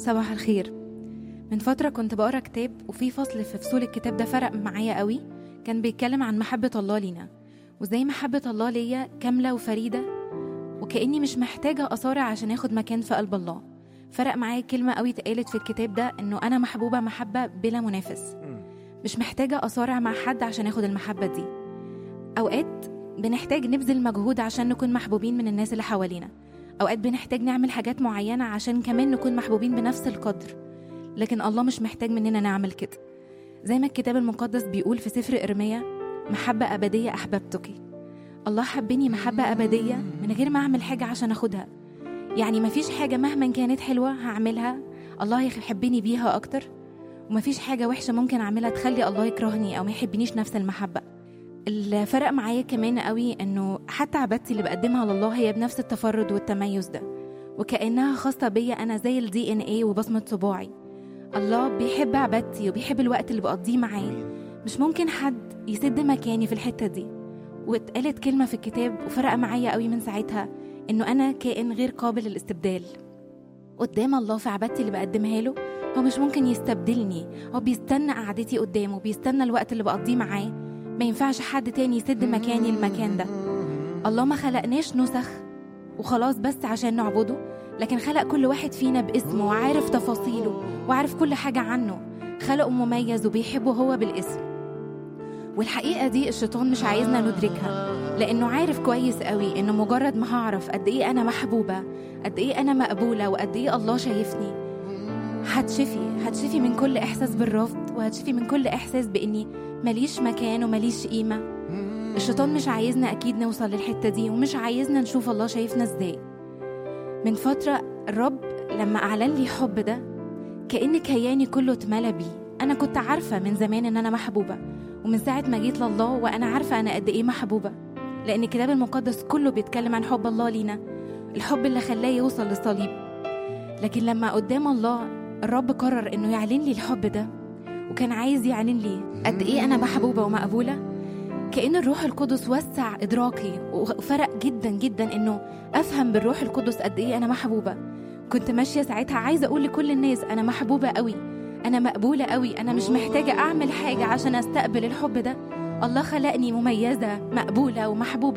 صباح الخير من فترة كنت بقرا كتاب وفي فصل في فصول الكتاب ده فرق معايا قوي كان بيتكلم عن محبة الله لينا وزي محبة الله ليا كاملة وفريدة وكأني مش محتاجة أصارع عشان آخد مكان في قلب الله فرق معايا كلمة قوي اتقالت في الكتاب ده إنه أنا محبوبة محبة بلا منافس مش محتاجة أصارع مع حد عشان آخد المحبة دي أوقات بنحتاج نبذل مجهود عشان نكون محبوبين من الناس اللي حوالينا أوقات بنحتاج نعمل حاجات معينة عشان كمان نكون محبوبين بنفس القدر لكن الله مش محتاج مننا نعمل كده زي ما الكتاب المقدس بيقول في سفر إرميا محبة أبدية أحببتك الله حبني محبة أبدية من غير ما أعمل حاجة عشان أخدها يعني مفيش حاجة مهما كانت حلوة هعملها الله يحبني بيها أكتر ومفيش حاجة وحشة ممكن أعملها تخلي الله يكرهني أو ما يحبنيش نفس المحبة اللي فرق معايا كمان قوي انه حتى عبادتي اللي بقدمها لله هي بنفس التفرد والتميز ده وكانها خاصه بيا انا زي الدي ان ايه وبصمه صباعي الله بيحب عبادتي وبيحب الوقت اللي بقضيه معاه مش ممكن حد يسد مكاني في الحته دي واتقالت كلمه في الكتاب وفرق معايا قوي من ساعتها انه انا كائن غير قابل للاستبدال قدام الله في عبادتي اللي بقدمها له هو مش ممكن يستبدلني هو بيستنى قعدتي قدامه بيستنى الوقت اللي بقضيه معاه ما ينفعش حد تاني يسد مكاني المكان ده الله ما خلقناش نسخ وخلاص بس عشان نعبده لكن خلق كل واحد فينا باسمه وعارف تفاصيله وعارف كل حاجة عنه خلقه مميز وبيحبه هو بالاسم والحقيقة دي الشيطان مش عايزنا ندركها لأنه عارف كويس قوي إنه مجرد ما هعرف قد إيه أنا محبوبة قد إيه أنا مقبولة وقد إيه الله شايفني هتشفي هتشفي من كل إحساس بالرفض وهتشفي من كل إحساس بإني ماليش مكان وماليش قيمة الشيطان مش عايزنا أكيد نوصل للحتة دي ومش عايزنا نشوف الله شايفنا إزاي من فترة الرب لما أعلن لي حب ده كأن كياني كله اتملى بيه أنا كنت عارفة من زمان إن أنا محبوبة ومن ساعة ما جيت لله وأنا عارفة أنا قد إيه محبوبة لأن الكتاب المقدس كله بيتكلم عن حب الله لينا الحب اللي خلاه يوصل للصليب لكن لما قدام الله الرب قرر إنه يعلن لي الحب ده وكان عايز يعلن لي قد ايه انا محبوبه ومقبوله كأن الروح القدس وسع إدراكي وفرق جدا جدا إنه أفهم بالروح القدس قد إيه أنا محبوبة كنت ماشية ساعتها عايزة أقول لكل الناس أنا محبوبة قوي أنا مقبولة قوي أنا مش محتاجة أعمل حاجة عشان أستقبل الحب ده الله خلقني مميزة مقبولة ومحبوبة